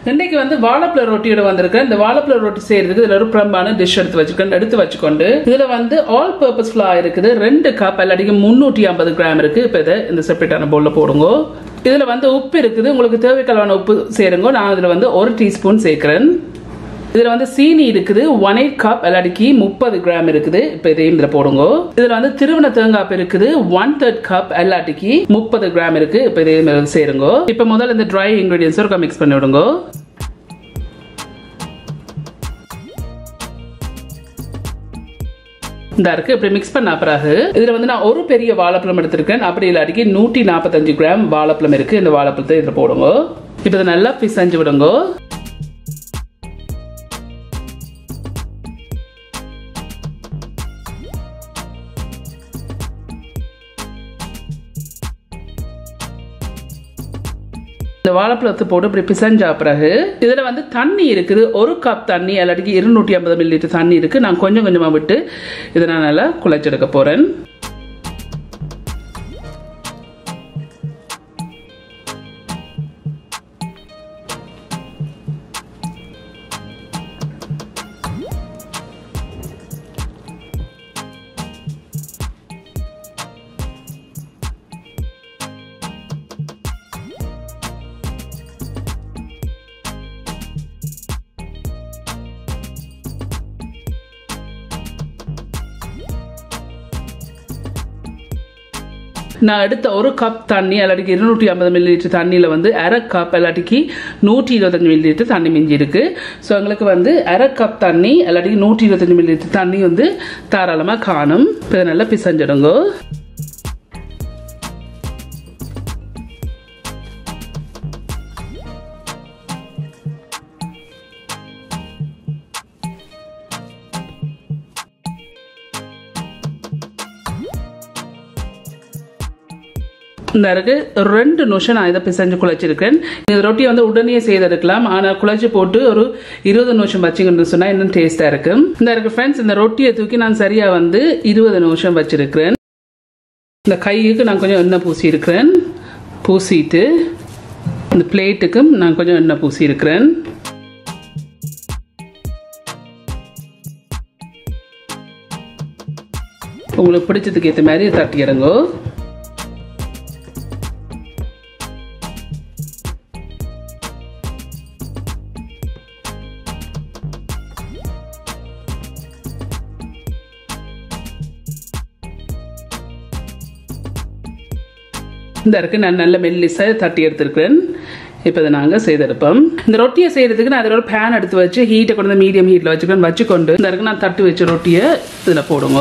இன்னைக்கு வந்து வாழைப்பழ ரொட்டியோட வந்திருக்கேன் இந்த வாழைப்பழ ரொட்டி செய்யறதுக்கு இதுல ஒரு பிரம்பான டிஷ் எடுத்து வச்சுக்கணும் எடுத்து வச்சுக்கொண்டு இதுல வந்து ஆல் பர்பஸ் ஃபிளா இருக்குது ரெண்டு கப் எல்லாடிக்கும் முந்நூற்றி ஐம்பது கிராம் இருக்கு இப்போ இதை இந்த செப்பரேட்டான பவுல்ல போடுங்க இதுல வந்து உப்பு இருக்குது உங்களுக்கு தேவைக்கலவான உப்பு சேருங்க நான் இதுல வந்து ஒரு டீஸ்பூன் சேர்க்கிறேன் இதுல வந்து சீனி இருக்குது ஒன் எயிட் கப் எல்லாடிக்கு முப்பது கிராம் இருக்குது இப்போ இதையும் இதுல போடுங்க இதுல வந்து திருவண்ண தேங்காய் இருக்குது ஒன் தேர்ட் கப் எல்லாட்டிக்கு முப்பது கிராம் இருக்கு இப்போ இதையும் இதுல சேருங்க இப்போ முதல்ல இந்த ட்ரை இன்கிரீடியன்ஸ் ஒருக்கா மிக்ஸ் பண்ணி விடுங்க இந்த இருக்கு இப்படி மிக்ஸ் பண்ண பிறகு இதுல வந்து நான் ஒரு பெரிய வாழைப்பழம் எடுத்திருக்கேன் அப்படி இல்லாட்டிக்கு நூற்றி நாற்பத்தஞ்சு கிராம் வாழைப்பழம் இருக்கு இந்த வாழைப்பழத்தை இதுல போடுங்க இப்போ இதை நல்லா பிசைஞ்சு விடுங்க இந்த வாழைப்பழத்தை போட்டு இப்படி பிசைஞ்சா பிறகு இதில் வந்து தண்ணி இருக்குது ஒரு கப் தண்ணி எல்லாத்துக்கும் இருநூற்றி ஐம்பது மில்லி லிட்டர் தண்ணி இருக்குது நான் கொஞ்சம் கொஞ்சமாக விட்டு இதை நான் நல்லா குழைச்செடுக்க போகிறேன் நான் எடுத்த ஒரு கப் தண்ணி எல்லாட்டிக்கு இருநூற்றி ஐம்பது மில்லி லிட்டர் தண்ணியில் வந்து அரை கப் எல்லாட்டிக்கு நூற்றி இருபத்தஞ்சு மில்லி லிட்டர் தண்ணி மிஞ்சி இருக்கு ஸோ எங்களுக்கு வந்து அரை கப் தண்ணி எல்லாட்டிக்கு நூற்றி இருபத்தஞ்சு மில்லி லிட்டர் தண்ணி வந்து தாராளமாக காணும் இப்போ நல்லா பிசைஞ்சிடுங்க இந்த இருக்கு ரெண்டு நிமிஷம் நான் இதை பிசைஞ்சு குழைச்சிருக்கேன் இந்த ரொட்டியை வந்து உடனே செய்தெடுக்கலாம் ஆனால் குழைச்சி போட்டு ஒரு இருபது நிமிஷம் வச்சிங்கன்னு சொன்னால் இன்னும் டேஸ்ட்டாக இருக்கும் இந்த இருக்கு ஃப்ரெண்ட்ஸ் இந்த ரொட்டியை தூக்கி நான் சரியாக வந்து இருபது நிமிஷம் வச்சிருக்கிறேன் இந்த கையுக்கு நான் கொஞ்சம் எண்ணெய் பூசி இருக்கிறேன் பூசிட்டு இந்த பிளேட்டுக்கும் நான் கொஞ்சம் எண்ணெய் பூசி இருக்கிறேன் உங்களுக்கு பிடிச்சதுக்கு ஏற்ற மாதிரி தட்டிடுங்கோ இந்த இருக்கு நான் நல்ல மெல்லிசாக தட்டி எடுத்துருக்கிறேன் இப்போ இதை நாங்கள் செய்தெடுப்போம் இந்த ரொட்டியை செய்கிறதுக்கு நான் அதில் ஒரு பேன் எடுத்து வச்சு ஹீட்டை கொண்டு வந்து மீடியம் ஹீட்டில் வச்சுக்கிறேன் வச்சுக்கொண்டு இந்த இருக்கு நான் தட்டி வச்ச ரொட்டியை இதில் போடுங்க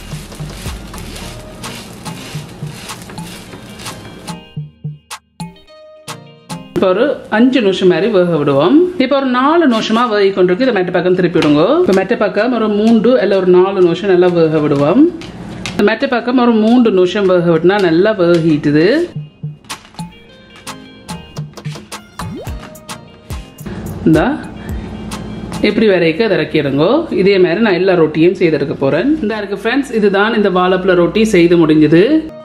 இப்போ ஒரு அஞ்சு நிமிஷம் மாதிரி வேக விடுவோம் இப்போ ஒரு நாலு நிமிஷமா வேகி கொண்டிருக்கு இதை மெட்ட பக்கம் திருப்பி விடுங்க இப்போ மெட்ட பக்கம் ஒரு மூன்று இல்லை ஒரு நாலு நிமிஷம் நல்லா வேக விடுவோம் இந்த மெட்ட பக்கம் ஒரு மூன்று நிமிஷம் வேக விட்டுனா நல்லா வேகிட்டுது இந்தா எப்படி வரைக்கும் அதை இறக்கிடுங்கோ இதே மாதிரி நான் எல்லா ரொட்டியும் செய்தெடுக்க போகிறேன் இந்த இருக்கு ஃப்ரெண்ட்ஸ் இதுதான் இந்த வாழைப்பழ ரொட்டி செய்து முடிஞ்சது